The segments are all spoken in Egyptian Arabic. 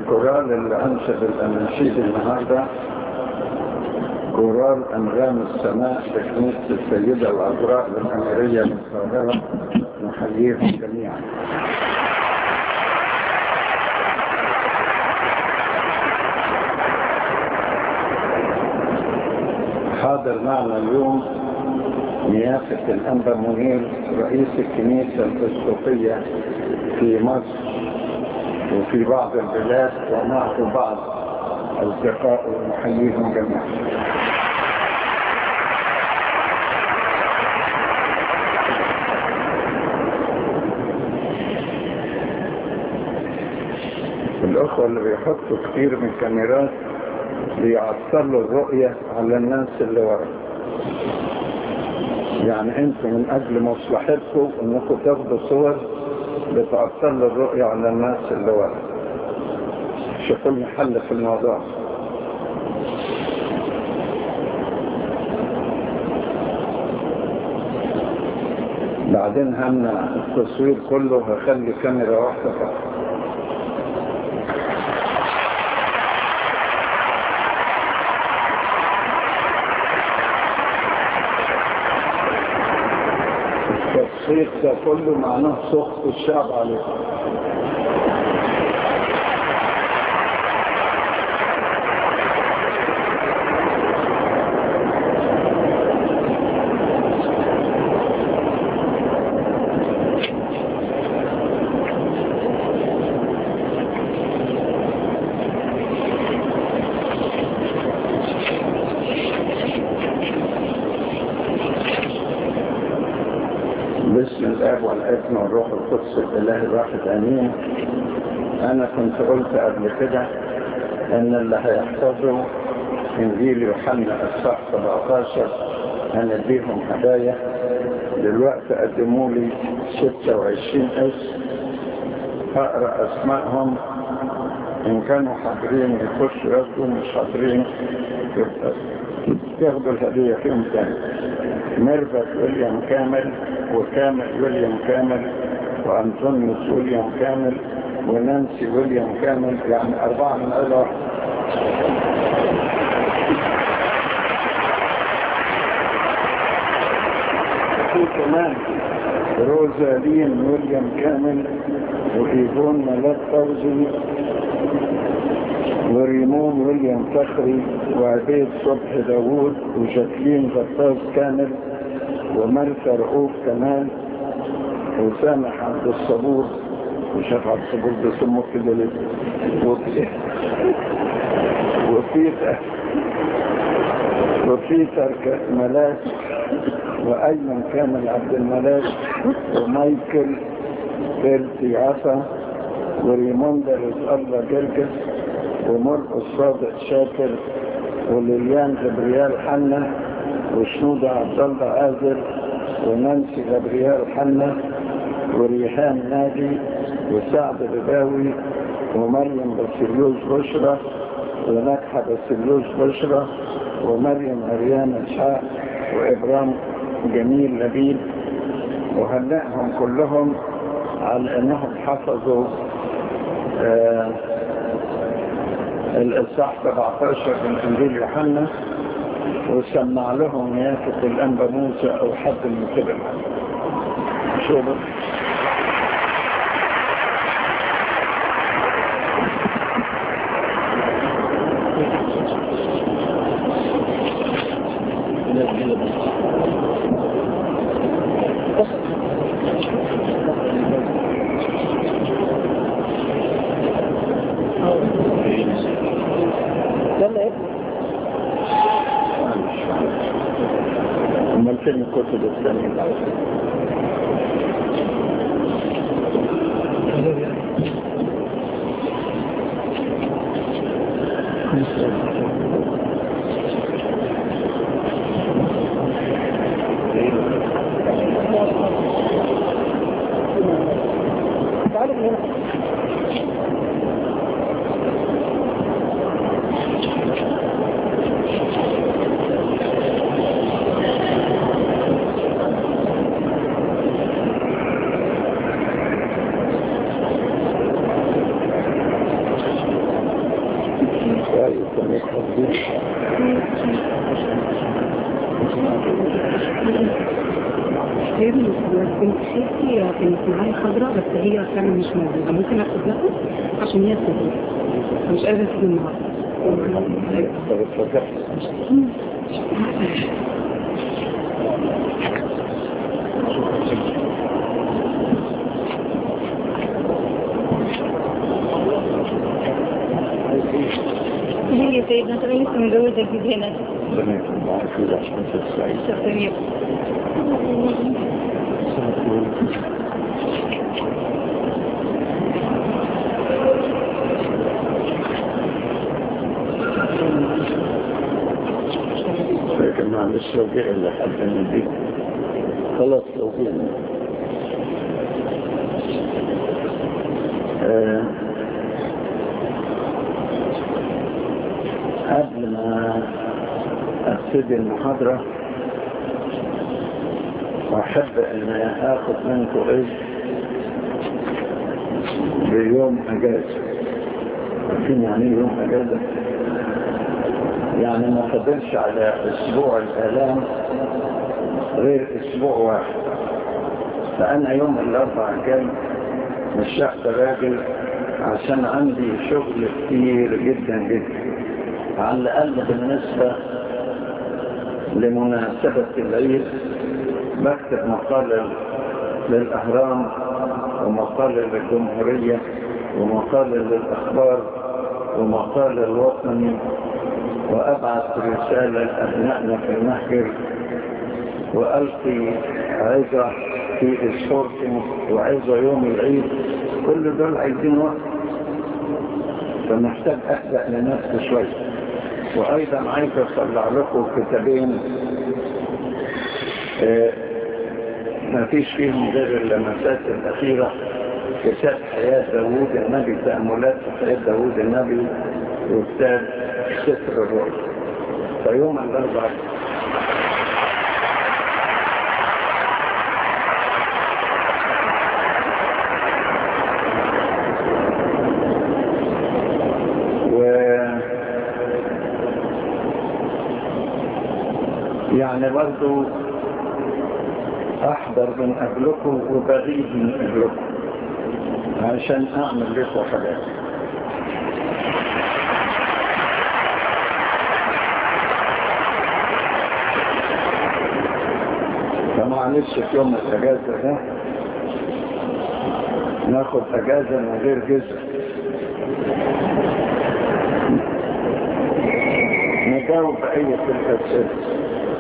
الكورال اللي أنشد الأناشيد النهاردة كورال أنغام السماء في كنيسة السيدة العذراء الأميرية بالقاهرة نحييهم جميعا حاضر معنا اليوم نيافة الأنبا منير رئيس الكنيسة الأسقفية في مصر وفي بعض البلاد ومعه بعض أصدقاء ونحييهم جميعا الأخوة اللي بيحطوا كتير من الكاميرات بيعطلوا الرؤية على الناس اللي ورا يعني انتوا من اجل مصلحتكم انكم تاخدوا صور بتعطلوا الرؤية على الناس اللي ورا شوفوا لي حل في الموضوع بعدين همنع التصوير كله هخلي كاميرا واحدة فقط التصفيق ده كله معناه سخط الشعب عليه باسم الاب والابن والروح القدس الاله الواحد امين انا كنت قلت قبل كده ان اللي هيحفظوا انجيل يوحنا اصحاح 17 هنديهم هدايا دلوقتي قدموا لي 26 اسم هقرا اسمائهم ان كانوا حاضرين يخشوا ياخدوا مش حاضرين يبقى ياخدوا الهديه فيهم تاني ميرفت ويليام كامل وكامل ويليام كامل وأنطونيوس ويليام كامل ونانسي ويليام كامل يعني أربعة من عيلة واحدة في كمان روزالين ويليام كامل وإيفون ملاك فوزي وريمون ويليام فخري وعبيد صبحي داوود وجاكلين غطاس كامل ومرثى رؤوف كمان وسامح عبد الصبور وشيخ عبد الصبور بيسموه كده ليه وفي وفي وفي ترك ملاك وأيمن كامل عبد الملاك ومايكل بيرتي عصا وريموندا رزق الله جرجس ومرقس صادق شاكر وليليان جبريال حنا وشنودة عبد الله عازر ونانسي جبريال حنا وريحان ناجي وسعد رباوي ومريم بسليوس بشرى ونجحة بسليوس بشرى ومريم عريان اسحاق وابرام جميل لبيب وهنئهم كلهم على انهم حفظوا آه الاصحاح 17 من انجيل يوحنا وسمع لهم يافة الانبا موسى او حد من كده شو بس امال فين الكتب الثانية هي بنت خالتي كانت معايا خضراء بس هي فعلا مش موجودة ممكن اخد لها عشان هي تسافر مش قادرة تيجي النهارده طب اتفضل هي سيدنا انا لسه متجوزه جديد هنا ربنا يكون معاك كده عشان تسعيد شكرا لكن معلش لو جه اللي حد من دي خلاص لو جه آه، قبل ما ابتدي المحاضرة أحب أن آخذ منكم إذن بيوم أجازة عارفين يعني إيه يوم أجازة؟ يعني ما فضلش على أسبوع الآلام غير أسبوع واحد فأنا يوم الأربعاء جاي مش هقدر راجل عشان عندي شغل كتير جدا جدا على الأقل بالنسبة لمناسبة العيد بكتب مقالة للأهرام ومقالة للجمهورية ومقالة للأخبار ومقالة الوطني وأبعث رسالة لأبنائنا في المهجر وألقي عظة في الشرطة وعظة يوم العيد كل دول عايزين وقت فمحتاج أهدأ لنفسي شوية وأيضا عايز أطلع لكم كتابين آه، ما فيش فيهم غير اللمسات الأخيرة كتاب حياة داوود النبي تأملات في حياة داوود النبي وكتاب سفر الرؤيا فيوم الأربعاء و يعني برضو احضر من قبلكم وبغيب من قبلكم عشان اعمل لكم حاجات فمعلش في يوم الاجازه ده ناخد اجازه من غير جزء نجاوب اي تلك الاسئله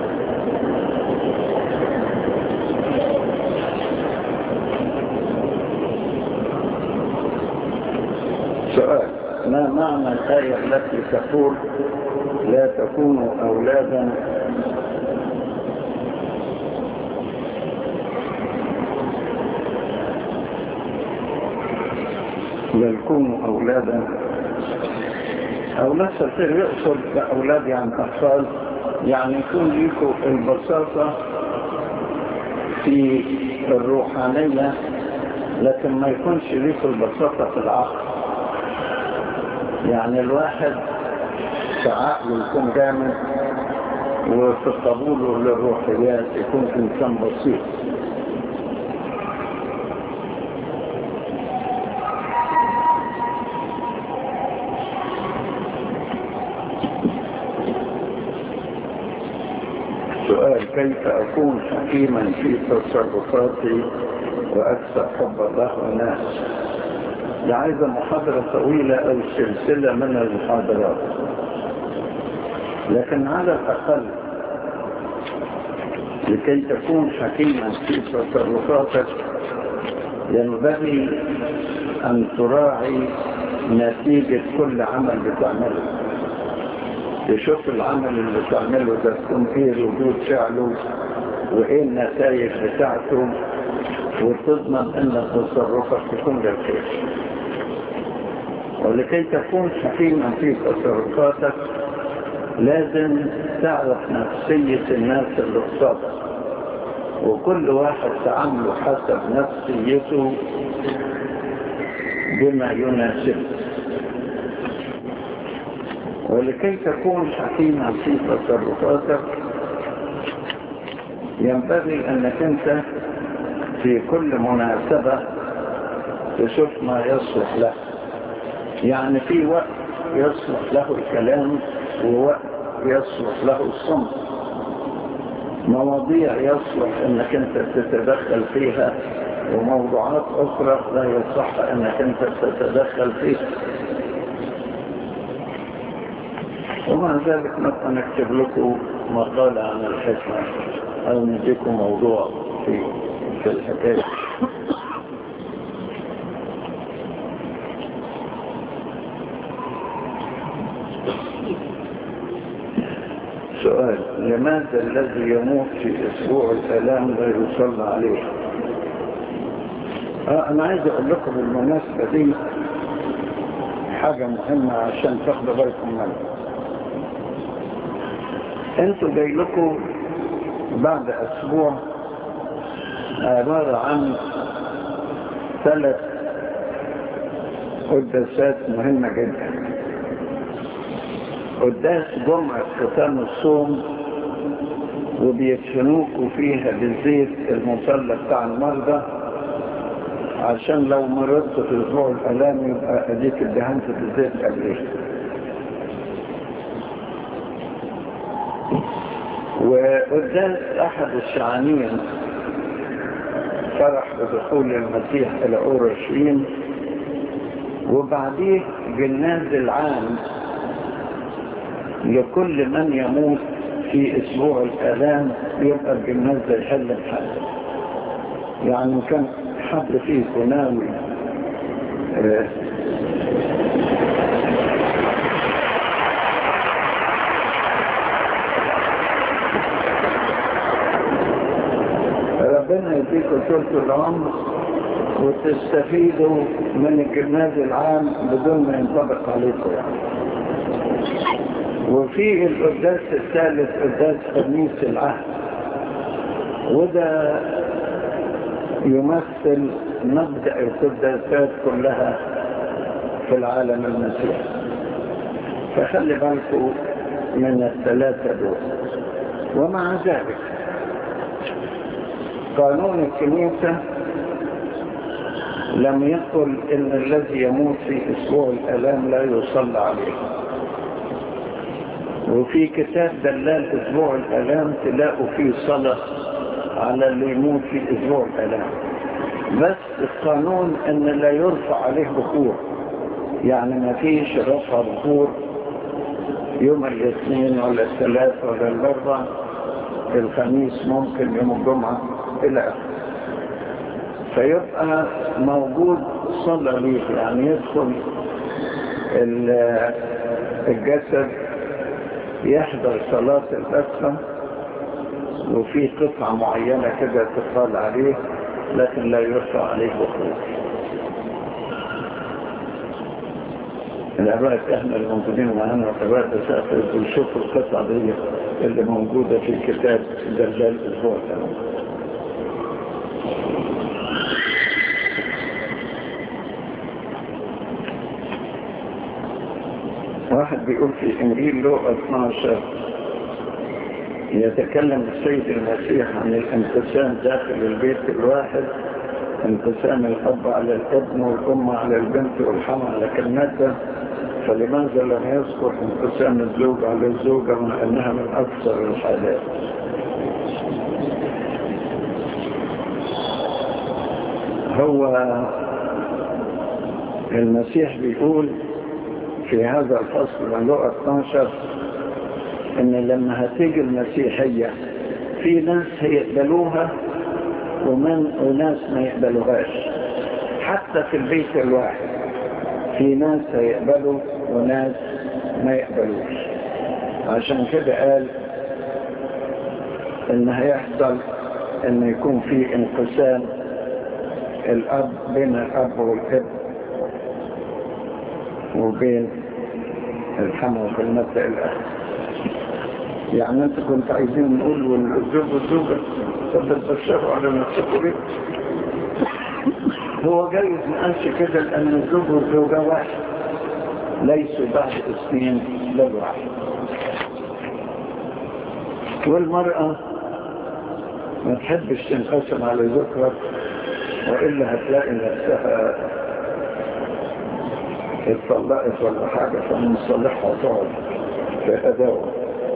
سؤال ما معنى الآية التي تقول لا تكونوا أولادا بل كونوا أولادا أولاد صغير يقصد بأولاد يعني أطفال يعني يكون ليكم البساطة في الروحانية لكن ما يكونش ليكم البساطة في العقل يعني الواحد في عقله يكون جامد وفي قبوله للروحيات يكون إنسان بسيط سؤال كيف أكون حكيما في تصرفاتي وأكثر حب الله والناس دي عايزة محاضرة طويلة أو سلسلة من المحاضرات لكن على الأقل لكي تكون حكيما في تصرفاتك ينبغي أن تراعي نتيجة كل عمل بتعمله تشوف العمل اللي بتعمله ده تكون ايه ردود فعله وايه النتائج بتاعته وتضمن ان تصرفك تكون للخير ولكي تكون حكيما في تصرفاتك لازم تعرف نفسية الناس اللي قصادك وكل واحد تعامله حسب نفسيته بما يناسبه ولكي تكون حكيما في تصرفاتك ينبغي انك انت في كل مناسبة تشوف ما يصلح له يعني في وقت يصلح له الكلام ووقت يصلح له الصمت مواضيع يصلح انك انت تتدخل فيها وموضوعات اخرى لا يصح انك انت تتدخل فيها ومع ذلك نبقى نكتب لكم مقالة عن الحكمة او نديكم موضوع في في الحكاية سؤال لماذا الذي يموت في اسبوع الالام لا يصلى عليه آه انا عايز اقول لكم بالمناسبة دي حاجة مهمة عشان تاخدوا بالكم منها انتوا جاي لكم بعد اسبوع عبارة عن ثلاث قداسات مهمة جدا قداس جمعة ختام الصوم وبيدفنوكوا فيها بالزيت المصلى بتاع المرضى عشان لو مرضت في اسبوع الالام يبقى اديك ادهنت بالزيت قبليه وقداس احد الشعانين فرح بدخول المسيح الى اورشليم وبعديه جناز العام لكل من يموت في اسبوع الالام يبقى الجناز ده يحل الحال يعني كان حد فيكم ناوي آه ربنا يديكم طول العمر وتستفيدوا من الجناز العام بدون ما ينطبق عليكم يعني وفي القداس الثالث قداس خميس العهد وده يمثل مبدأ القداسات كلها في العالم المسيحي فخلي بالكم من الثلاثة دول ومع ذلك قانون الكنيسة لم يقل ان الذي يموت في اسبوع الالام لا يصلى عليه وفي كتاب دلال اسبوع الالام تلاقوا فيه صلاة على اللي يموت في اسبوع الالام بس القانون ان لا يرفع عليه بخور يعني ما فيش رفع بخور يوم الاثنين ولا الثلاث ولا الاربع الخميس ممكن يوم الجمعة الى اخره فيبقى موجود صلى ليه يعني يدخل الجسد يحضر صلاة الأسفة وفي قطعة معينة كده تقال عليه لكن لا يرفع عليه بخور الأباء احنا الموجودين معانا الأباء تسافر ويشوفوا القطعة دي اللي موجودة في كتاب دلال الأسبوع الثاني واحد بيقول في انجيل لوقا 12 يتكلم السيد المسيح عن الانقسام داخل البيت الواحد انقسام الاب على الابن والام على البنت والحمى على كلمتها فلماذا لم يذكر انقسام الزوج على الزوجة مع انها من اكثر الحالات هو المسيح بيقول في هذا الفصل من لغة 12 ان لما هتيجي المسيحية في ناس هيقبلوها ومن وناس ما يقبلوهاش حتى في البيت الواحد في ناس هيقبلوا وناس ما يقبلوش عشان كده قال ان هيحصل ان يكون في انقسام الاب بين الاب والابن وبين الحمى في المبدأ الآخر يعني انت كنت عايزين نقول والزوج والزوجة تتبشروا على نفسكم بيه هو جايز ما قالش كده لأن الزوج والزوجة واحد ليسوا بعد اثنين حلال واحد والمرأة ما تحبش تنقسم على ذكرى وإلا هتلاقي نفسها اتطلقت ولا حاجة فمن صالحها تقعد في أداوة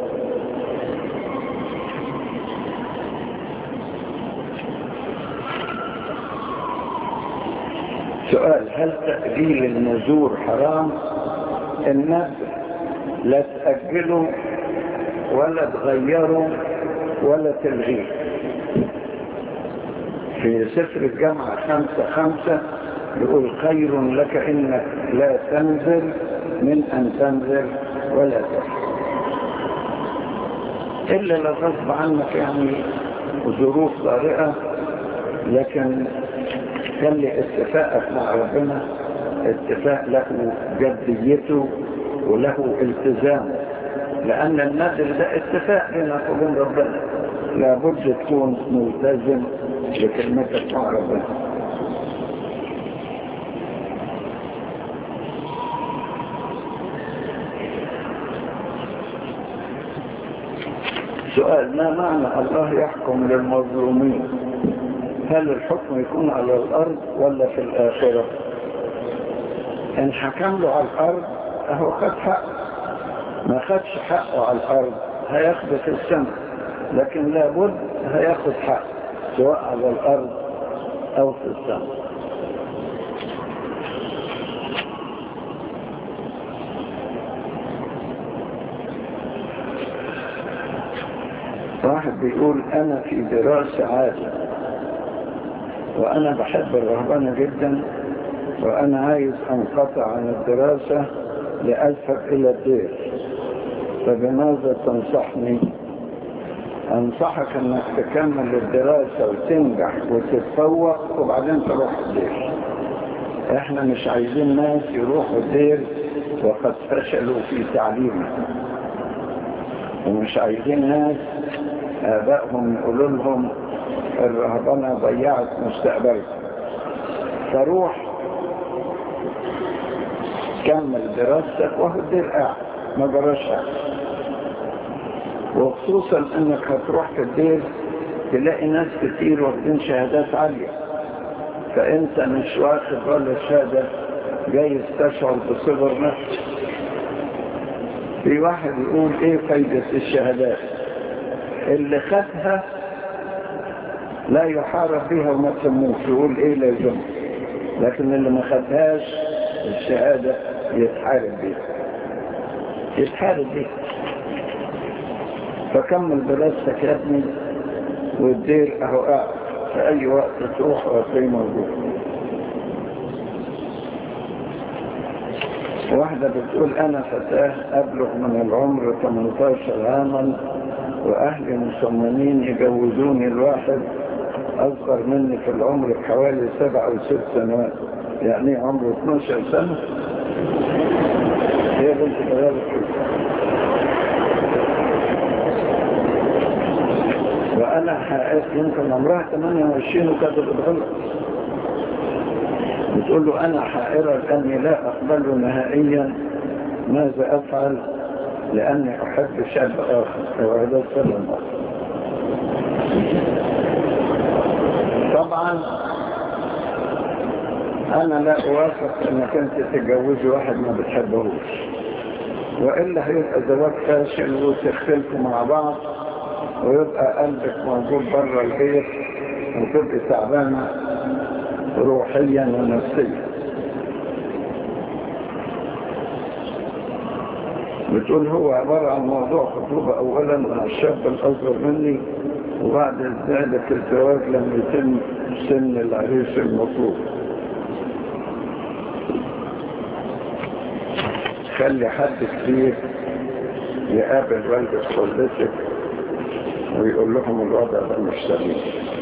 سؤال هل تأجيل النزور حرام الناس لا تأجله ولا تغيره ولا تلغيه في سفر الجامعة خمسة خمسة يقول خير لك إنك لا تنزل من أن تنزل ولا تحصل إلا لو غصب عنك يعني ظروف طارئة لكن خلي اتفاقك مع ربنا اتفاق له جديته وله التزامه لأن النذر ده اتفاق بينك وبين ربنا لابد تكون ملتزم بكلمتك مع ربنا سؤال ما معنى الله يحكم للمظلومين هل الحكم يكون على الأرض ولا في الآخرة إن حكم له على الأرض أهو خد حق ما خدش حقه على الأرض هياخده في السماء لكن لابد هياخد حق سواء على الأرض أو في السماء واحد بيقول أنا في دراسة عالية وأنا بحب الرهبنة جدا وأنا عايز أنقطع عن الدراسة لأذهب إلى الدير فبماذا تنصحني أنصحك أنك تكمل الدراسة وتنجح وتتفوق وبعدين تروح الدير احنا مش عايزين ناس يروحوا الدير وقد فشلوا في تعليمهم ومش عايزين ناس آبائهم يقولوا لهم الرهبنة ضيعت مستقبلكم فروح كمل دراستك وهو الدير قاعد ما جراش حاجة وخصوصا انك هتروح في الدير تلاقي ناس كتير واخدين شهادات عالية فانت مش واخد ولا شهادة جاي تشعر بصغر نفسك في واحد يقول ايه فايدة الشهادات اللي خدها لا يحارب بها وما تسموش يقول ايه لازم لكن اللي ما خدهاش الشهادة يتحارب بيها يتحارب بيها فكمل دراستك يا ابني والدير اهو قاعد في اي وقت تروح وهتلاقيه موجود واحدة بتقول انا فتاة ابلغ من العمر 18 عاما واهلي مصممين يجوزوني الواحد اصغر مني في العمر بحوالي سبع او ست سنوات يعني عمره 12 سنة هي بنت كذلك وانا حققت يمكن عمرها 28 وكانت بتغلط بتقول له انا حائرة لاني لا اقبله نهائيا ماذا افعل لاني احب شاب اخر وهذا السبب طبعا انا لا اوافق انك انت تتجوزي واحد ما بتحبهوش والا هيبقى زواج فاشل وتختلفوا مع بعض ويبقى قلبك موجود بره البيت وتبقى تعبانه روحيا ونفسيا بتقول هو عبارة عن موضوع خطوبة أولا مع الشاب الأصغر مني وبعد ذلك الزواج لم يتم سن العريس المطلوب خلي حد كبير يقابل والدة خلتك ويقول لهم الوضع ده مش سليم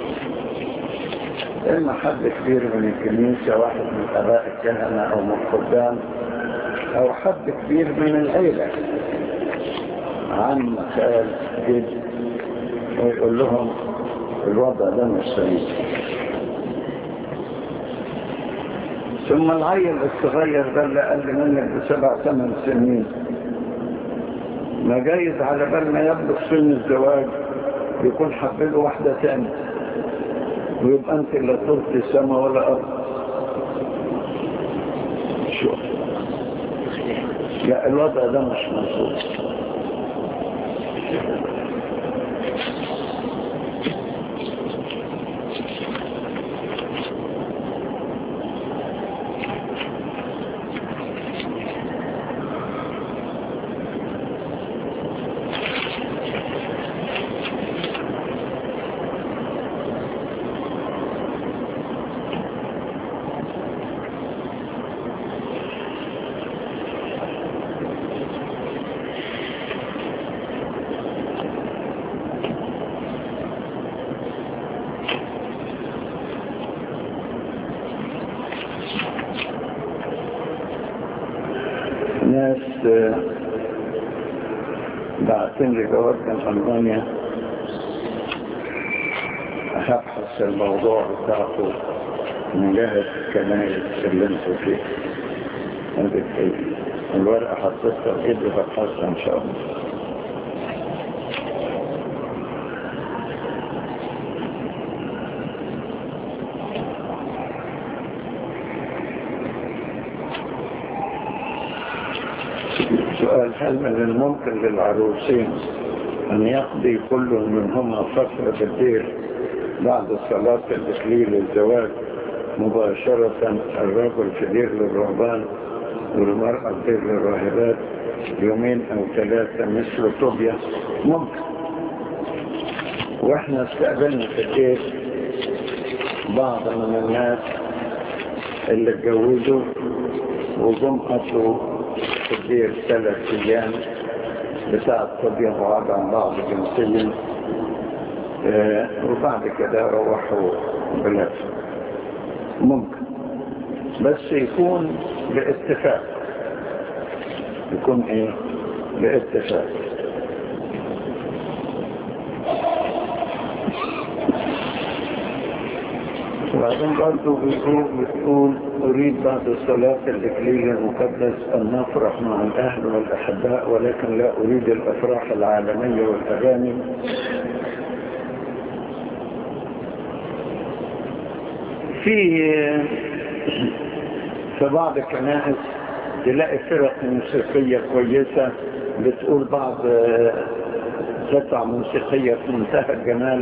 إما حد كبير من الكنيسة واحد من آباء الكهنة أو من الخدام أو حد كبير من العيلة عم خال جد ويقول لهم الوضع ده مش سليم ثم العيل الصغير ده اللي قل منك بسبع ثمان سنين ما جايز على بال ما يبلغ سن الزواج يكون حبله واحدة تانية ويبقى انت لا طرت سما ولا ارض شو لا الوضع ده مش مظبوط ناس بعتين لي جواب من ألمانيا هبحث الموضوع بتاعته من جهة الكنائس اللي انتوا فيه عندك ايه الورقة حطيتها في ايدي ببحثها ان شاء الله سؤال هل من الممكن للعروسين أن يقضي كل منهما فترة بالدير بعد صلاة الإكليل الزواج مباشرة الرجل في دير للرهبان والمرأة في دير للراهبات يومين أو ثلاثة مثل طوبيا ممكن واحنا استقبلنا في الدير بعض من الناس اللي اتجوزوا وجم قضوا في الدير ثلاث ايام بتاع الطبيعة بعض عن بعض جنسيا آه وبعد كده روحوا بلادهم ممكن بس يكون باتفاق يكون ايه باتفاق وبعدين برضه بيقول بتقول أريد بعد صلاة الإكليل المقدس أن نفرح مع الأهل والأحباء ولكن لا أريد الأفراح العالمية والأغاني في في بعض الكنائس تلاقي فرق موسيقية كويسة بتقول بعض قطع موسيقية في منتهى الجمال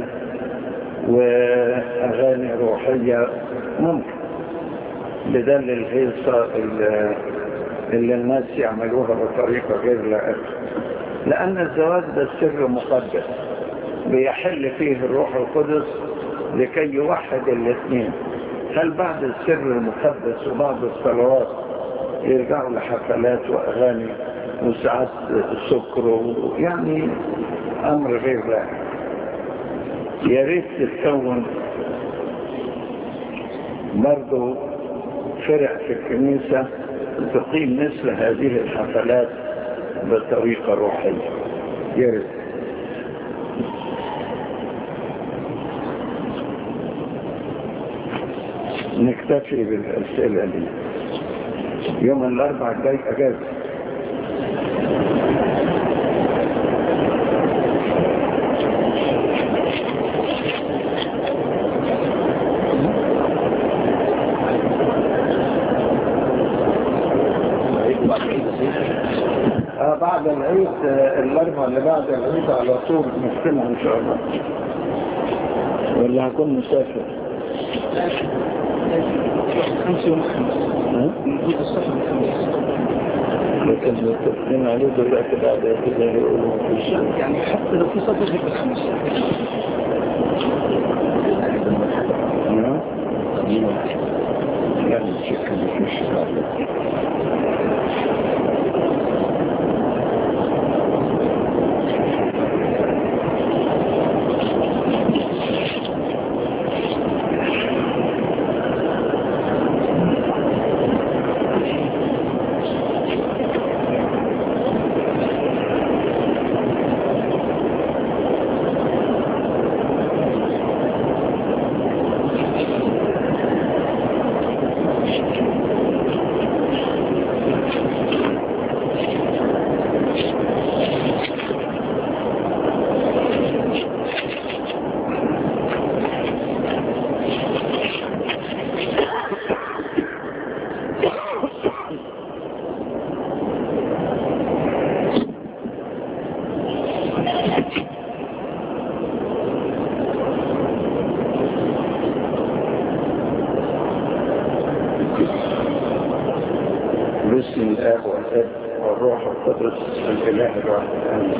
وأغاني روحية ممكن بدل الهيصة اللي, اللي الناس يعملوها بطريقة غير لائقة لأن الزواج ده سر مقدس بيحل فيه الروح القدس لكي يوحد الاثنين هل بعد السر المقدس وبعد الصلوات يرجعوا لحفلات وأغاني وساعات سكر يعني أمر غير لائق يا ريت تتكون برضه فرق في الكنيسة تقيم مثل هذه الحفلات بطريقة روحية يا ريت نكتفي بالأسئلة دي يوم الأربع الجاي أجازة بعد العيد الأربعة اللي بعد العيد على طول نختمها إن شاء الله ولا هكون مسافر خمس يوم خمس نجيب الصفر الخمس لكن متفقين عليه دلوقتي بعد كده يقولوا مفيش يعني حتى لو في صفر يبقى خمس نعم يعني الشكل مفيش بعد باسم الآب والابن والروح القدس الإله الواحد آمين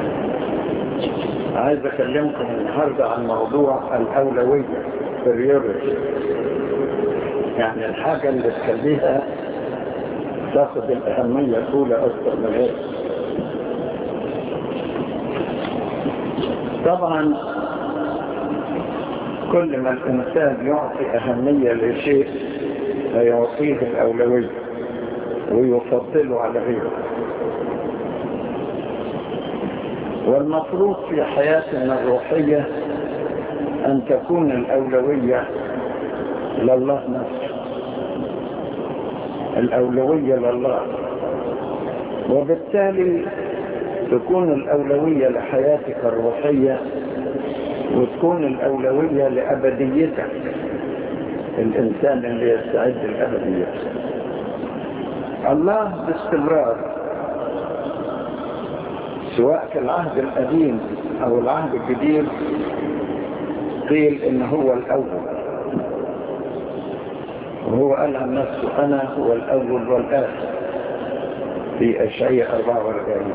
عايز أكلمكم النهاردة عن موضوع الأولوية priority يعني الحاجة اللي تخليها تاخد الأهمية الأولى أكثر من غيرها طبعا كل ما الإنسان يعطي أهمية لشيء فيعطيه الأولوية ويفضله على غيره والمفروض في حياتنا الروحية أن تكون الأولوية لله نفسه الأولوية لله وبالتالي تكون الأولوية لحياتك الروحية وتكون الأولوية لأبديتك الإنسان اللي يستعد الأبدية الله باستمرار سواء في العهد القديم أو العهد الجديد قيل إن هو الأول وهو قال عن نفسه أنا هو الأول والآخر في أشعية 44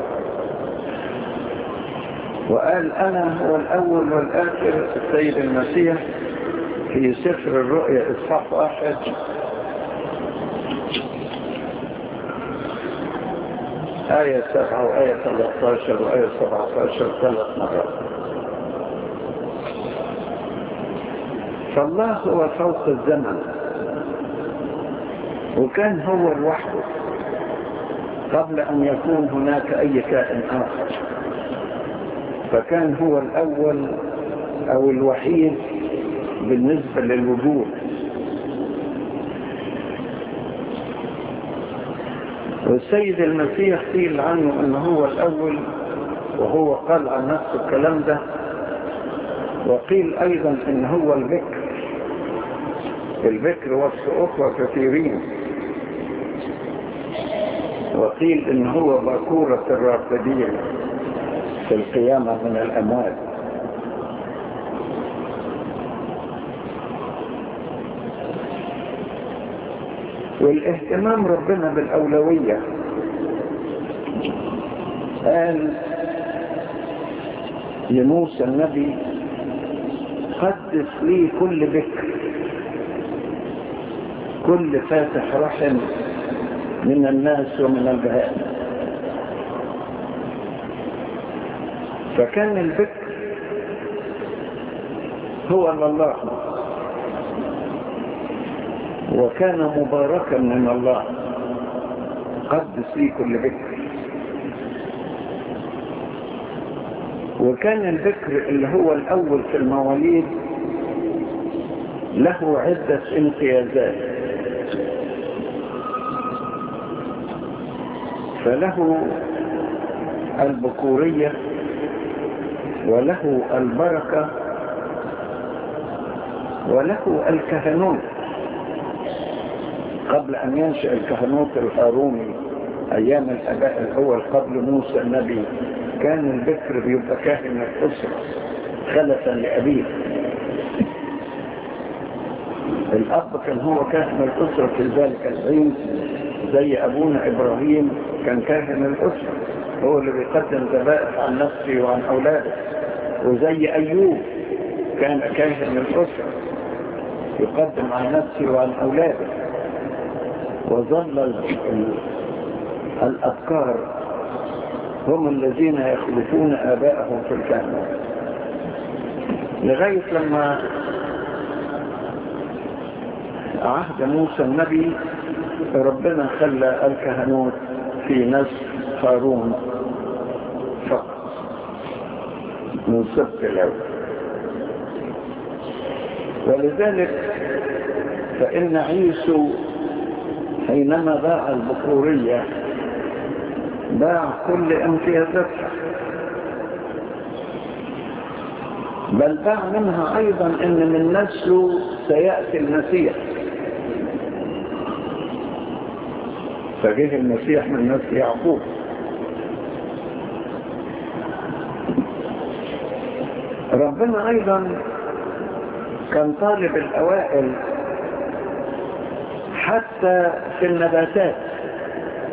وقال أنا هو الأول والآخر السيد المسيح في سفر الرؤيا إصحاح واحد آية سبعة وآية 13 وآية 17 ثلاث مرات فالله هو فوق الزمن وكان هو لوحده قبل أن يكون هناك أي كائن آخر فكان هو الأول أو الوحيد بالنسبة للوجود والسيد المسيح قيل عنه أنه هو الأول وهو قال عن نفسه الكلام ده وقيل أيضا أنه هو البكر البكر وصف أخوة كثيرين وقيل ان هو باكورة الرافدين في القيامة من الأموات والاهتمام ربنا بالأولوية قال لموسى النبي قدس لي كل بكر كل فاتح رحم من الناس ومن البهائم فكان البكر هو لله وكان مباركا من الله قدس لي كل بكر وكان البكر اللي هو الأول في المواليد له عدة امتيازات فله البكورية وله البركة وله الكهنوت قبل أن ينشأ الكهنوت الهاروني أيام الأباء الأول قبل موسى النبي كان البكر بيبقى كاهن الأسرة خلفا لأبيه الأب كان هو كاهن الأسرة في ذلك الحين زي أبونا إبراهيم كان كاهن الأسرة هو اللي بيقدم ذبائح عن نفسه وعن أولاده وزي أيوب كان كاهن الأسرة يقدم عن نفسه وعن أولاده وظل ال- ال- الأبكار هم الذين يخلفون آبائهم في الكهنة لغاية لما عهد موسى النبي ربنا خلى الكهنوت في نسل هارون فقط من سبط الأول ولذلك فإن عيسو حينما باع البكورية باع كل امتيازاتها بل باع منها أيضا أن من نسله سيأتي المسيح فجه المسيح من نسل يعقوب ربنا أيضا كان طالب الأوائل حتى في النباتات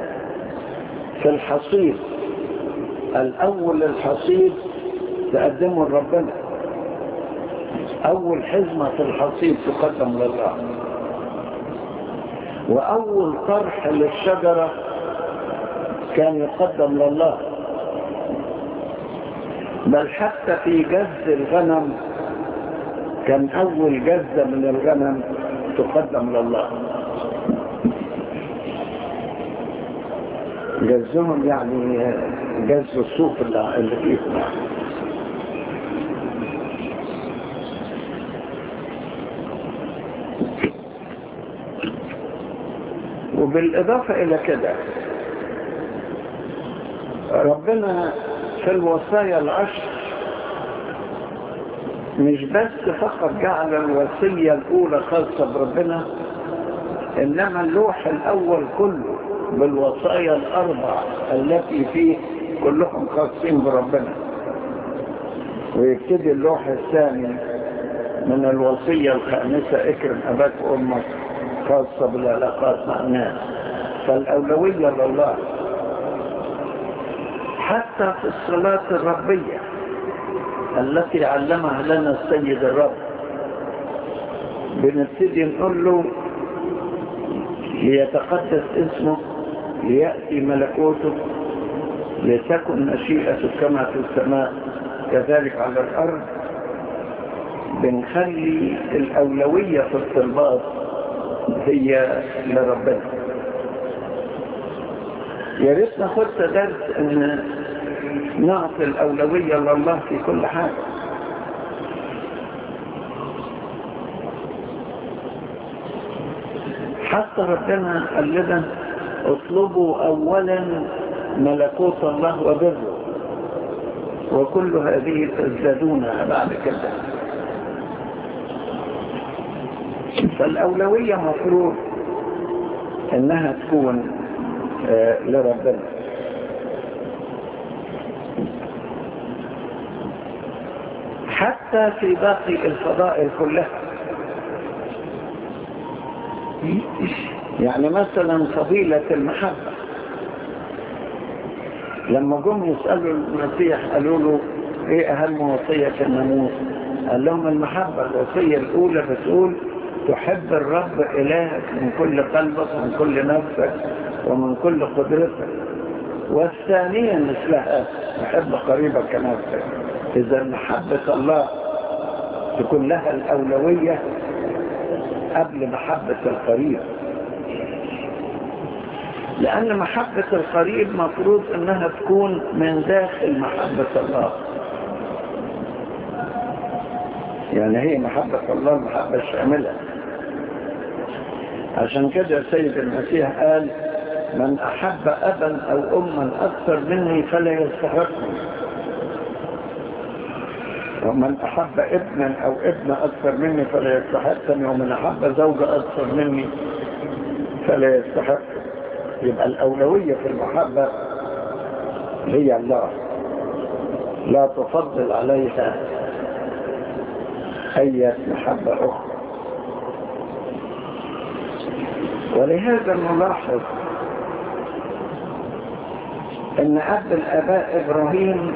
في الحصيد الأول الحصيد تقدمه لربنا أول حزمة في الحصيد تقدم لله وأول طرح للشجرة كان يقدم لله بل حتى في جز الغنم كان أول جزة من الغنم تقدم لله جزهم يعني جز الصوف اللي فيهم وبالإضافة إلى كده ربنا في الوصايا العشر مش بس فقط جعل الوصية الأولى خاصة بربنا إنما اللوح الأول كله بالوصايا الأربع التي فيه كلهم خاصين بربنا ويبتدي اللوح الثاني من الوصية الخامسة اكرم أباك وأمك خاصة بالعلاقات مع الناس فالأولوية لله حتى في الصلاة الربية التي علمها لنا السيد الرب بنبتدي نقول له ليتقدس اسمه ليأتي ملكوتك لتكن مشيئتك كما في السماء كذلك على الأرض بنخلي الأولوية في الطلبات هي لربنا يا ريت ناخد درس ان نعطي الأولوية لله في كل حاجة حتى ربنا قال لنا اطلبوا أولا ملكوت الله وبره وكل هذه تزدادونها بعد كده فالأولوية مفروض انها تكون آه لربنا حتى في باقي الفضائل كلها يعني مثلا فضيلة المحبة لما جم يسألوا المسيح قالوا له ايه اهم وصية في الناموس قال لهم المحبة الوصية الاولى بتقول تحب الرب الهك من كل قلبك ومن كل نفسك ومن كل قدرتك والثانية مثلها تحب قريبك كنفسك إذا محبة الله تكون لها الأولوية قبل محبة القريب لأن محبة القريب مفروض أنها تكون من داخل محبة الله يعني هي محبة الله المحبة الشاملة عشان كده سيد المسيح قال من أحب أبا أو أما أكثر مني فلا يستحقني ومن أحب ابنا أو ابنة أكثر مني فلا يستحقني ومن أحب زوجة أكثر مني فلا يستحق يبقى الأولوية في المحبة هي الله لا تفضل عليها أي محبة أخرى ولهذا نلاحظ أن أب الآباء إبراهيم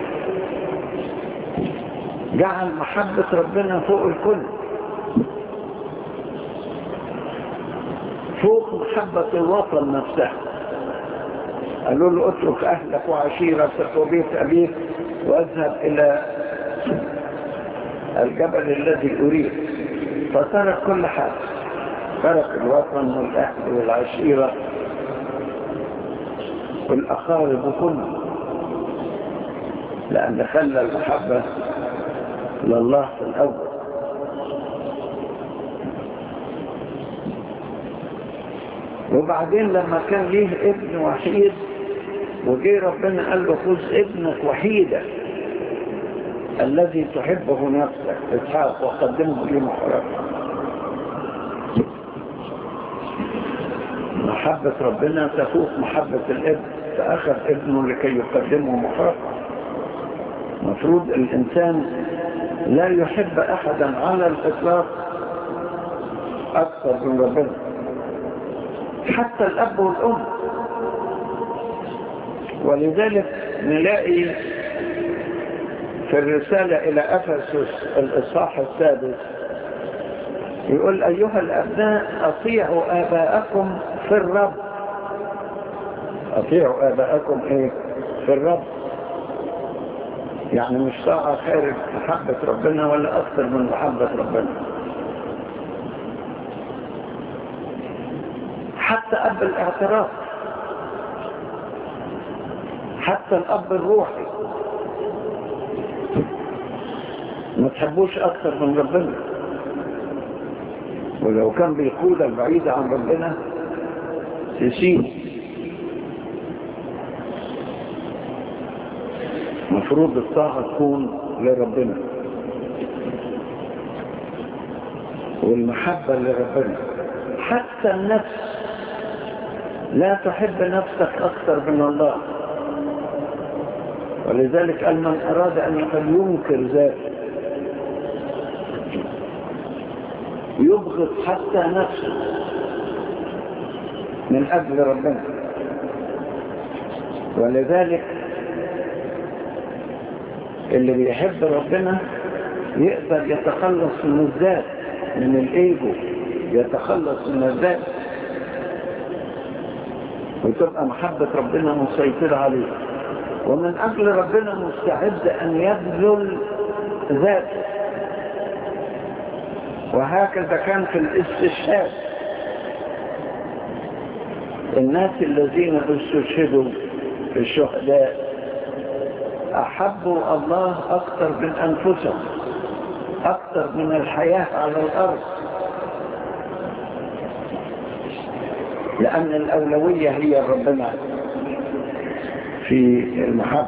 جعل محبة ربنا فوق الكل فوق محبة الوطن نفسها قالوا له اترك أهلك وعشيرتك وبيت أبيك واذهب إلى الجبل الذي أريد فترك كل حاجة ترك الوطن والأهل والعشيرة والأقارب كله لأن خلى المحبة لله في الأول وبعدين لما كان ليه ابن وحيد وجي ربنا قال له خذ ابنك وحيدا الذي تحبه نفسك اسحاق وقدمه لي محرقا محبة ربنا تفوق محبة الابن فأخذ ابنه لكي يقدمه محرقا مفروض الإنسان لا يحب أحدا على الإطلاق أكثر من ربنا حتى الأب والأم ولذلك نلاقي في الرسالة إلى أفسس الإصحاح السادس يقول أيها الأبناء أطيعوا آباءكم في الرب أطيعوا آباءكم إيه في الرب يعني مش طاعة خارج محبة ربنا ولا أكثر من محبة ربنا حتى أب الاعتراف حتى الأب الروحي ما تحبوش أكثر من ربنا ولو كان بيقودك بعيدة عن ربنا تسيب مفروض الطاعة تكون لربنا والمحبة لربنا حتى النفس لا تحب نفسك أكثر من الله ولذلك قال من أراد أن ينكر ذاته يبغض حتى نفسه من أجل ربنا ولذلك اللي بيحب ربنا يقدر يتخلص من الذات من الايجو يتخلص من الذات وتبقى محبة ربنا مسيطرة عليه ومن أجل ربنا مستعد أن يبذل ذاته وهكذا كان في الاستشهاد الناس الذين استشهدوا الشهداء أحبوا الله أكثر من أنفسهم أكثر من الحياة على الأرض لأن الأولوية هي ربنا في المحبة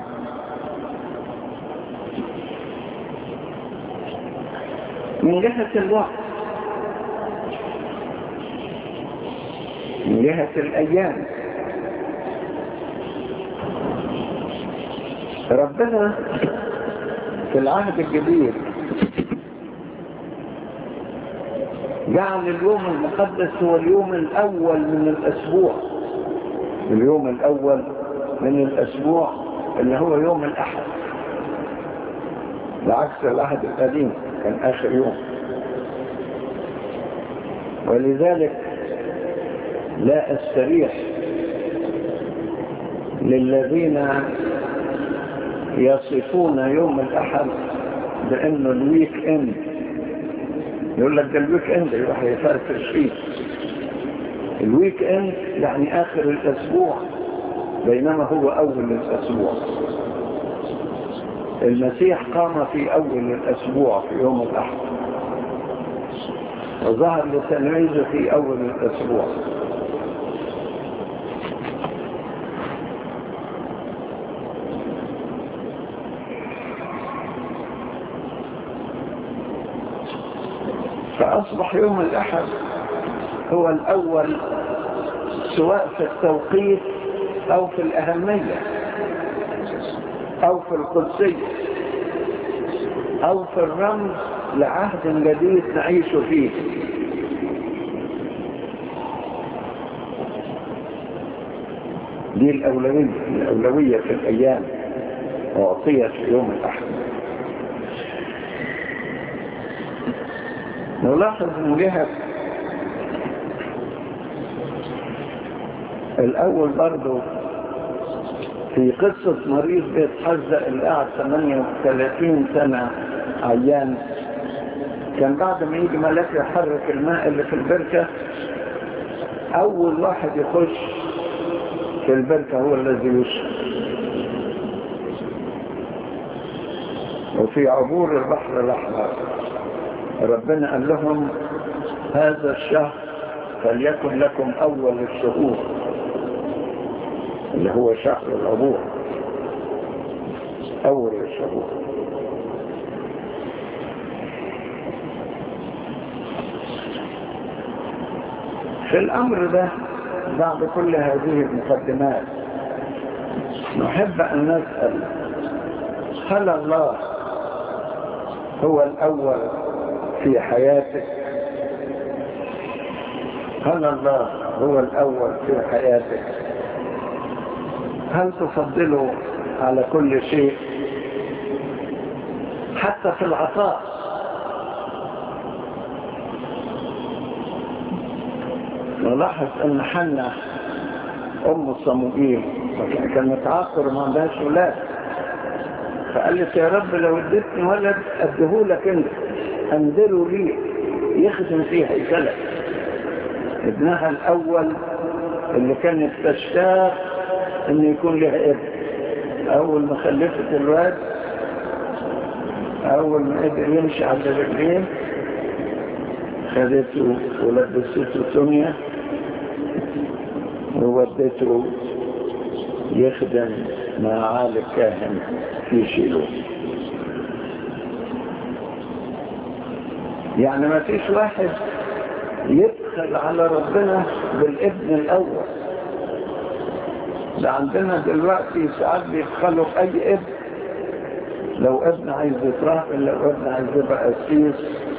من جهة الوقت من جهة الأيام ربنا في العهد الجديد جعل اليوم المقدس هو اليوم الأول من الأسبوع اليوم الأول من الأسبوع اللي هو يوم الأحد بعكس العهد القديم كان آخر يوم ولذلك لا أستريح للذين يصفون يوم الأحد بأنه الويك اند يقول لك ده الويك اند يروح يفرفش فيه الويك اند يعني آخر الأسبوع بينما هو أول الأسبوع المسيح قام في أول الأسبوع في يوم الأحد وظهر لتلميذه في أول الأسبوع فأصبح يوم الأحد هو الأول سواء في التوقيت أو في الأهمية أو في القدسية أو في الرمز لعهد جديد نعيش فيه دي الأولوية الأولوية في الأيام أعطيت في يوم الأحد نلاحظ من جهة الأول برضو في قصة مريض بيتحزق اللي قعد 38 سنة عيان كان بعد ما يجي ملاك يحرك الماء اللي في البركة أول واحد يخش في البركة هو الذي يشرب وفي عبور البحر الأحمر ربنا قال لهم هذا الشهر فليكن لكم أول الشهور اللي هو شهر العبور أول الشهور في الأمر ده بعد كل هذه المقدمات نحب أن نسأل هل الله هو الأول في حياتك هل الله هو الأول في حياتك هل تفضله على كل شيء حتى في العطاء نلاحظ ان حنا ام صموئيل كانت عاقر ما عندهاش ولاد فقالت يا رب لو اديتني ولد اديهولك انت انزله لي يخدم فيه هيكلك ابنها الاول اللي كانت تشتاق ان يكون لها ابن اول ما خلفت الواد اول ما قدر يمشي على رجلين خدته ولبسته تونيا وودته يخدم مع عالم كاهن في شيلو يعني ما فيش واحد يدخل على ربنا بالابن الاول ده عندنا دلوقتي ساعات بيدخلوا اي ابن لو ابن عايز يترهبن لو ابن عايز يبقى قسيس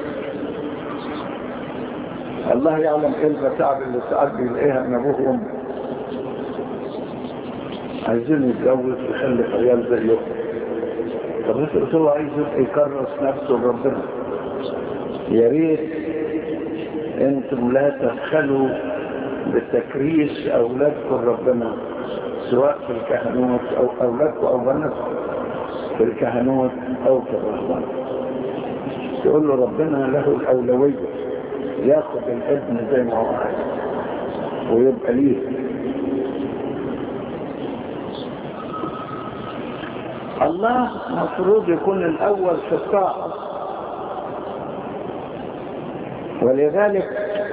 الله يعلم ايه المتاعب اللي ساعات بيلاقيها من ابوه وامه عايزين يتجوز ويخلف عيال زيهم طب افرض هو عايز يبقى يكرس نفسه لربنا يا ريت انتم لا تبخلوا بتكريس اولادكم ربنا سواء في الكهنوت او اولادكم او بناتكم في الكهنوت او في الرهبان تقول له ربنا له الاولويه ياخد الابن زي ما هو عايز ويبقى ليه الله مفروض يكون الاول في الطاعه ولذلك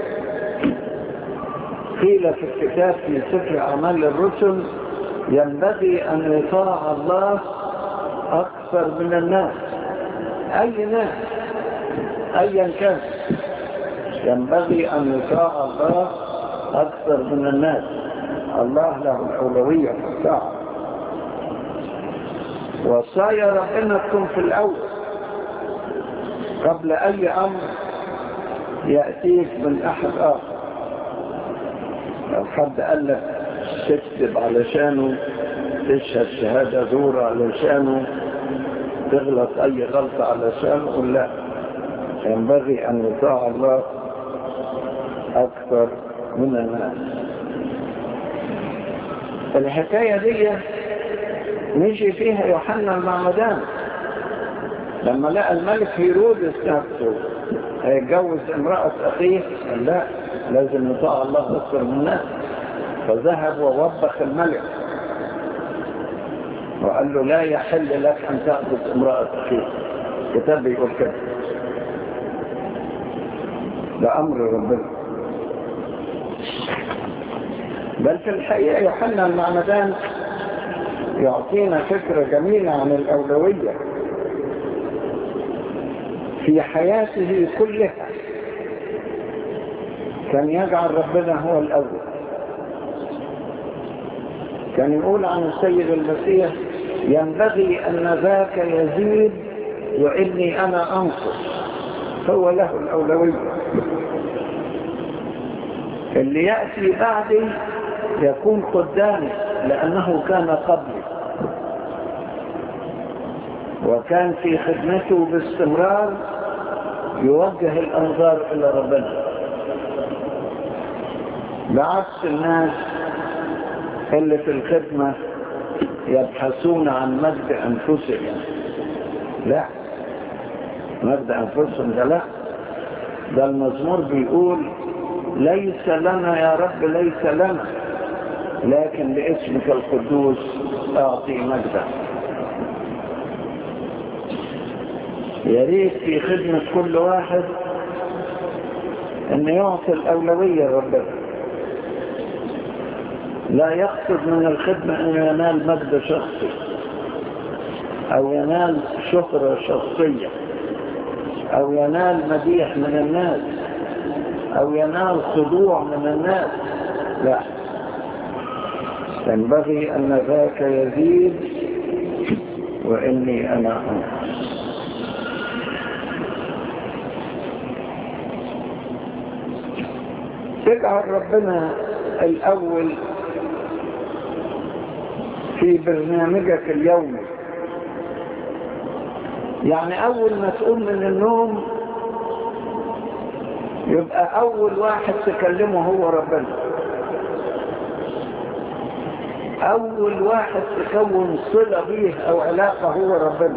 قيل في الكتاب في سفر اعمال الرسل ينبغي ان يطاع الله اكثر من الناس اي ناس ايا كان ينبغي ان يطاع الله اكثر من الناس الله له الاولويه في الطاعه وصايا ربنا تكون في الاول قبل اي امر ياتيك من احد اخر لو حد قال لك تكتب علشانه تشهد شهاده زور علشانه تغلط اي غلطه علشانه قل لا ينبغي ان يطاع الله اكثر من الناس الحكايه دي نجي فيها يوحنا المعمدان لما لقى الملك هيرودس نفسه هيتجوز امرأة أخيه قال لا لازم يطاع الله أكثر من الناس فذهب ووبخ الملك وقال له لا يحل لك أن تأخذ امرأة أخيه كتاب بيقول كده ده أمر ربنا بل في الحقيقة يوحنا المعمدان يعطينا فكرة جميلة عن الأولوية في حياته كلها كان يجعل ربنا هو الأول كان يقول عن السيد المسيح ينبغي أن ذاك يزيد وإني أنا أنقص هو له الأولوية اللي يأتي بعدي يكون قدامي لأنه كان قبلي وكان في خدمته باستمرار يوجه الأنظار إلى ربنا بعكس الناس اللي في الخدمة يبحثون عن مجد أنفسهم لا مجد أنفسهم ده لا ده المزمور بيقول ليس لنا يا رب ليس لنا لكن لاسمك القدوس أعطي مجدا يا ريت في خدمة كل واحد أن يعطي الأولوية ربنا لا يقصد من الخدمة أن ينال مجد شخصي أو ينال شهرة شخصية أو ينال مديح من الناس أو ينال خضوع من الناس لا ينبغي أن ذاك يزيد وإني أنا أنقص تجعل ربنا الأول في برنامجك اليومي يعني اول ما تقوم من النوم يبقى اول واحد تكلمه هو ربنا اول واحد تكون صلة به او علاقة هو ربنا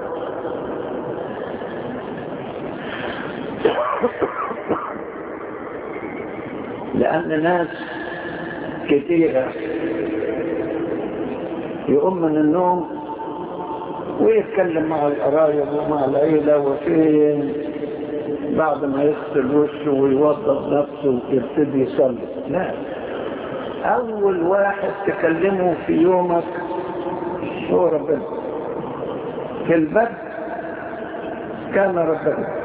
لان ناس كتيرة يقوم من النوم ويتكلم مع القرايب ومع العيلة وفين بعد ما يغسل وشه ويوضب نفسه ويبتدي يصلي لا أول واحد تكلمه في يومك هو ربنا في البدء كان ربنا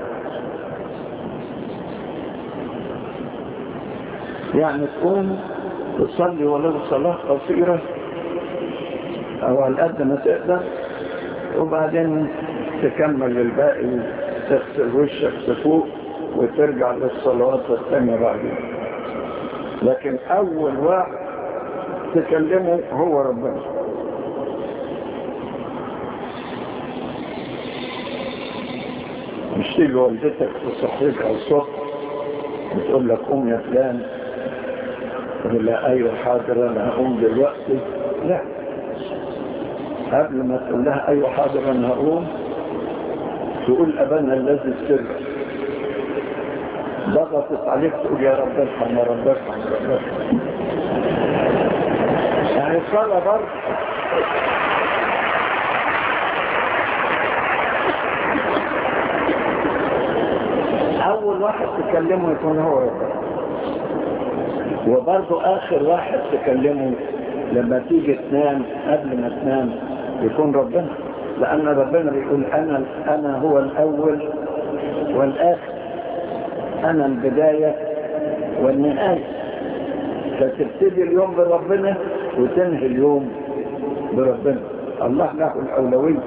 يعني تقوم تصلي ولو صلاة قصيرة أو على قد ما تقدر وبعدين تكمل الباقي تغسل وشك تفوق وترجع للصلوات الثانية بعدين لكن أول واحد تكلمه هو ربنا مش تيجي والدتك تصحيك على الصبح وتقول لك قوم يا فلان تقول لا ايوه حاضر انا هقوم دلوقتي لا قبل ما تقول لها ايوه حاضر انا هقوم تقول ابانا الذي السر ضغطت عليك تقول يا رب ارحم يا رب ارحم يا رب ارحم يعني الصلاة برضه أول واحد تكلمه يكون هو ربنا وبرضه آخر واحد تكلمه لما تيجي تنام قبل ما تنام يكون ربنا لأن ربنا بيقول أنا أنا هو الأول والآخر أنا البداية والنهاية فتبتدي اليوم بربنا وتنهي اليوم بربنا الله له الأولوية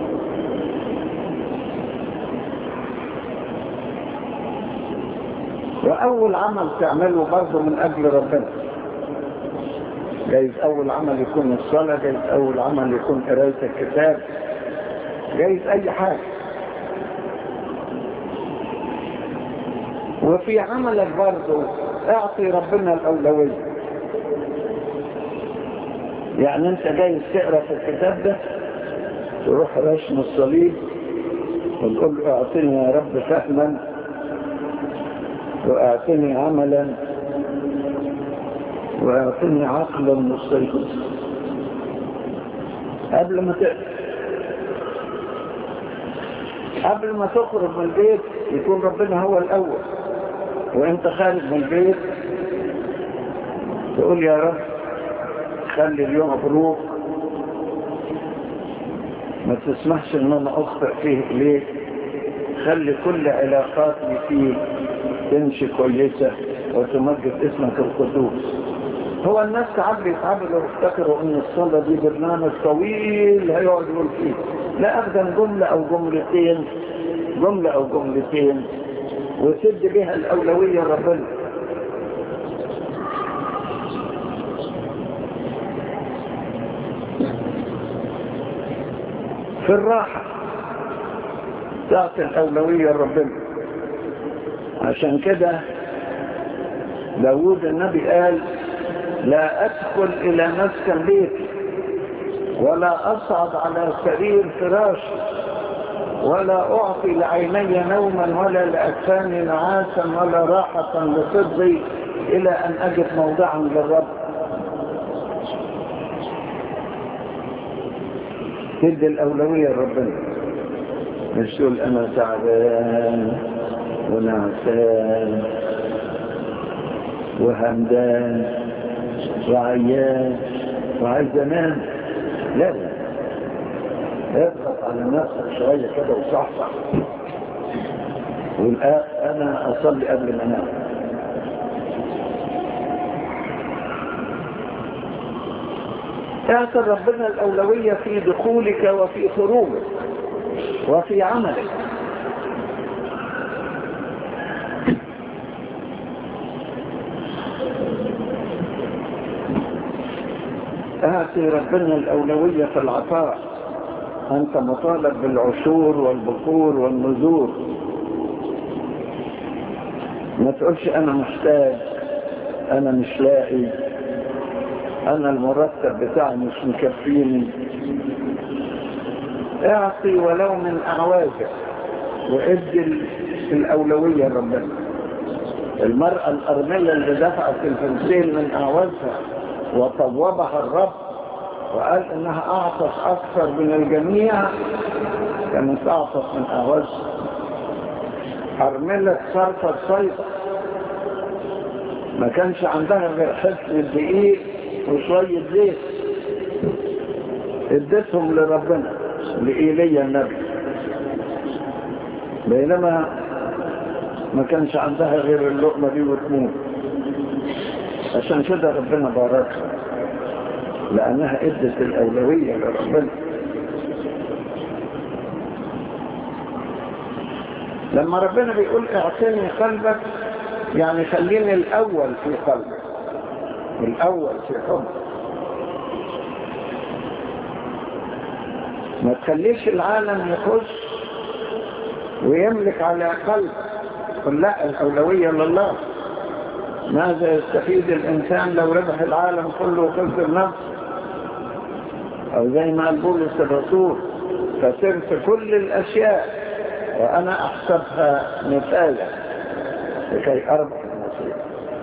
وأول عمل تعمله برضه من أجل ربنا جايز أول عمل يكون الصلاة جايز أول عمل يكون قراية الكتاب جايز أي حاجة وفي عملك برضه اعطي ربنا الأولوية يعني انت جاي تقرا في الكتاب ده تروح رسم الصليب وتقول له اعطني يا رب فهما واعطني عملا واعطني عقلا مستيقظا قبل ما تقرا قبل ما تخرج من البيت يكون ربنا هو الاول وانت خارج من البيت تقول يا رب خلي اليوم مبروك ما تسمحش ان انا اخطئ فيه اليك خلي كل علاقاتي فيه تمشي كويسة وتمجد اسمك القدوس هو الناس ساعات بيتعبوا لو افتكروا ان الصلاة دي برنامج طويل هيقعد يقول فيه لا ابدا جملة او جملتين جملة او جملتين وسد بها الاولوية ربنا في الراحة تعطي الأولوية لربنا عشان كده داود النبي قال لا أدخل إلى مسكن بيتي ولا أصعد على سرير فراشي ولا أعطي لعيني نوما ولا لأكفاني نعاسا ولا راحة لصدري إلى أن أجد موضعا للرب تدي الأولوية لربنا مش تقول أنا تعبان ونعسان وهمدان وعيان وعايز انام لا لا اضغط على نفسك شوية كده وصحصح والآن أنا أصلي قبل ما أنام اعطي ربنا الأولوية في دخولك وفي خروجك وفي عملك اعطي ربنا الأولوية في العطاء أنت مطالب بالعشور والبخور والنذور ما تقولش أنا محتاج أنا مش لاقي أنا المرتب بتاعي مش مكفيني اعطي ولو من أعوازك وادي الأولوية لربنا المرأة الأرملة اللي دفعت الفلسين من أعوازها وطوبها الرب وقال إنها أعطت أكثر من الجميع كانت أعطت من أعوازها أرملة صرفة صيدة ما كانش عندها غير حفل الدقيق وشوية زيت اديتهم لربنا لإيليا النبي بينما ما كانش عندها غير اللقمة دي وتموت عشان كده ربنا باركها لأنها ادت الأولوية لربنا لما ربنا بيقول اعطيني قلبك يعني خليني الأول في قلبك الأول في حبك ما تخليش العالم يخش ويملك على قلبك قل لا الأولوية لله ماذا يستفيد الإنسان لو ربح العالم كله وخسر نفسه أو زي ما قال بولس الرسول خسرت كل الأشياء وأنا أحسبها مثالا لكي أربح المسيح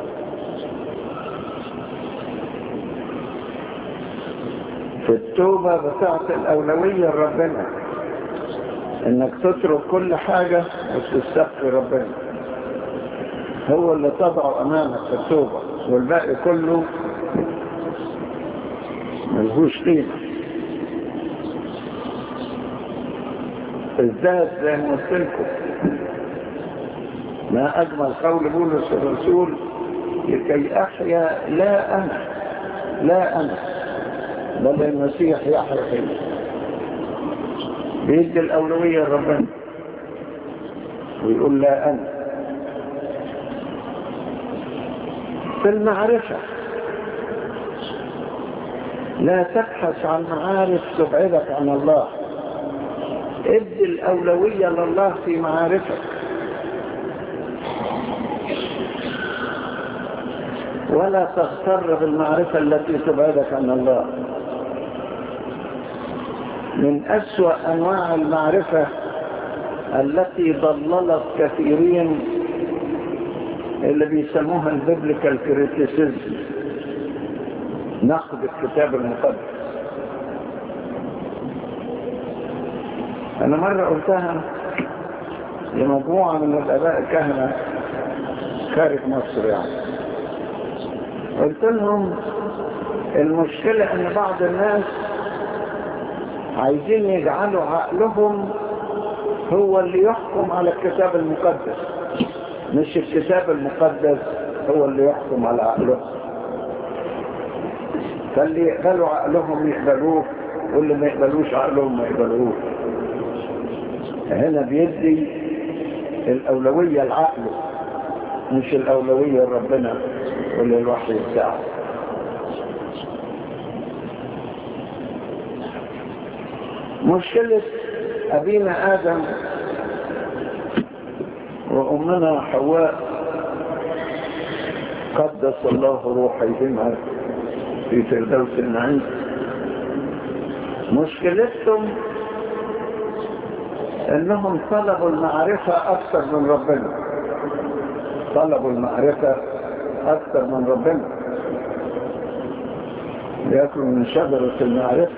في التوبة بتاعت الأولوية لربنا انك تترك كل حاجة وتستقي ربنا هو اللي تضعه امامك في التوبة والباقي كله ملهوش قيمة الذات زي ما قلت لكم ما اجمل قول بولس الرسول لكي احيا لا انا لا انا بل المسيح يحيا فيا بيدي الأولوية لربنا ويقول لا أنا في المعرفة لا تبحث عن معارف تبعدك عن الله ادي الأولوية لله في معارفك ولا تغتر بالمعرفة التي تبعدك عن الله من أسوأ أنواع المعرفة التي ضللت كثيرين اللي بيسموها الببليكال كريتيسيزم نقد الكتاب المقدس أنا مرة قلتها لمجموعة من الآباء الكهنة خارج مصر يعني قلت لهم المشكلة أن بعض الناس عايزين يجعلوا عقلهم هو اللي يحكم على الكتاب المقدس مش الكتاب المقدس هو اللي يحكم على عقلهم فاللي يقبلوا عقلهم يقبلوه واللي ما يقبلوش عقلهم ما يقبلوه هنا بيدي الأولوية لعقله مش الأولوية لربنا وللوحي بتاعه مشكلة أبينا آدم وأمنا حواء قدس الله روحيهما في فردوس النعيم مشكلتهم انهم طلبوا المعرفة اكثر من ربنا طلبوا المعرفة اكثر من ربنا يأكلوا من شجرة المعرفة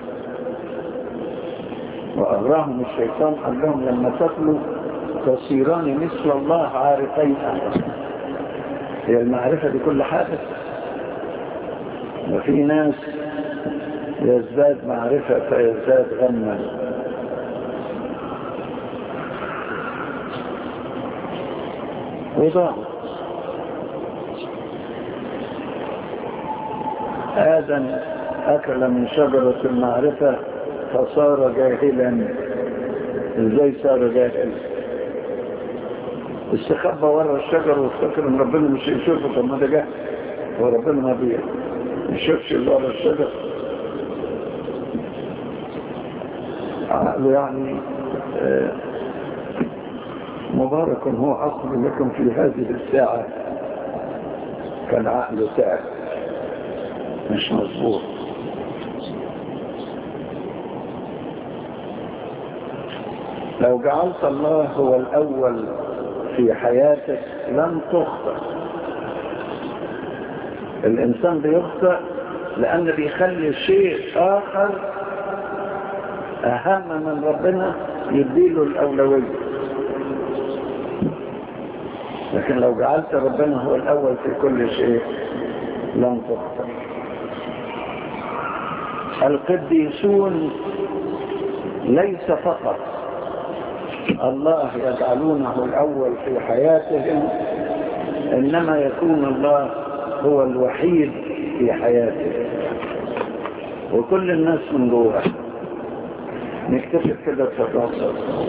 وأغراهم الشيطان قال لهم لما تاكلوا تصيران مثل الله عارفين هي المعرفة دي كل حاجة وفي ناس يزداد معرفة فيزداد غما وضاع آدم أكل من شجرة المعرفة فصار جاهلا ازاي صار جاهل استخبى ورا الشجر وافتكر ان ربنا مش يشوفه طب ما ده جاهل وربنا ما بيه يشوفش اللي ورا الشجر عقله يعني آه، مبارك هو عقل لكم في هذه الساعة كان عقله تعب مش مظبوط لو جعلت الله هو الأول في حياتك لن تخطئ الإنسان بيخطئ لأن بيخلي شيء آخر أهم من ربنا يديله الأولوية لكن لو جعلت ربنا هو الأول في كل شيء لن تخطئ القديسون ليس فقط الله يجعلونه الأول في حياتهم إنما يكون الله هو الوحيد في حياتهم وكل الناس من جوه نكتشف كده في الرسل